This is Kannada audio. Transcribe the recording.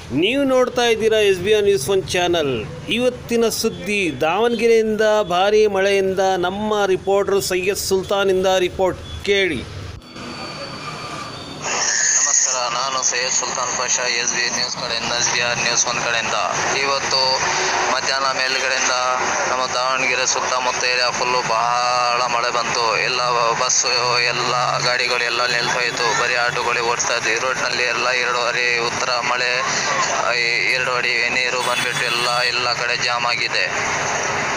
ನೀವು ನೋಡ್ತಾ ಇದ್ದೀರಾ S B R news one channel ಇವತ್ತಿನ ಸುದ್ದಿ ದಾವಣಗೆರೆಯಿಂದ ಭಾರೀ ಮಳೆಯಿಂದ ನಮ್ಮ ರಿಪೋರ್ಟರ್ ಸೈಯದ್ ಸುಲ್ತಾನಿಂದ ರಿಪೋರ್ಟ್ ಕೇಳಿ ನಮಸ್ಕಾರ ನಾನು Syed Sultan Pasha S B news ಕಡೆಯಿಂದ ಎಸ್ ಬಿ ಆರ್ ನ್ಯೂಸ್ ಒಂದು ಕಡೆಯಿಂದ ಇವತ್ತು ಮಧ್ಯಾಹ್ನ ಮೇಲ್ಗಡೆಯಿಂದ ನಮ್ಮ ದಾವಣಗೆರೆ ಸುತ್ತಮುತ್ತ ಏರಿಯಾ ಫುಲ್ಲು ಬಹಳ ಮಳೆ ಬಂತು ಎಲ್ಲ ಬಸ್ಸು ಎಲ್ಲ ಗಾಡಿಗಳು ಎಲ್ಲ ನಿಲ್ತೋಯ್ತು ಬರೀ ಆಟೋಗಳೇ ಓಡಿಸ್ತಾ ಇದ್ವಿ ರೋಡ್ನಲ್ಲಿ ಎಲ್ಲ ಎರಡು ಅಡಿ ಉತ್ತರ ಮಳೆ ಆ, ಎರಡು ಅಡಿ ನೀರು ಬಂದ್ಬಿಟ್ಟು ಎಲ್ಲ ಎಲ್ಲ ಕಡೆ ಜಾಮ್ ಆಗಿದೆ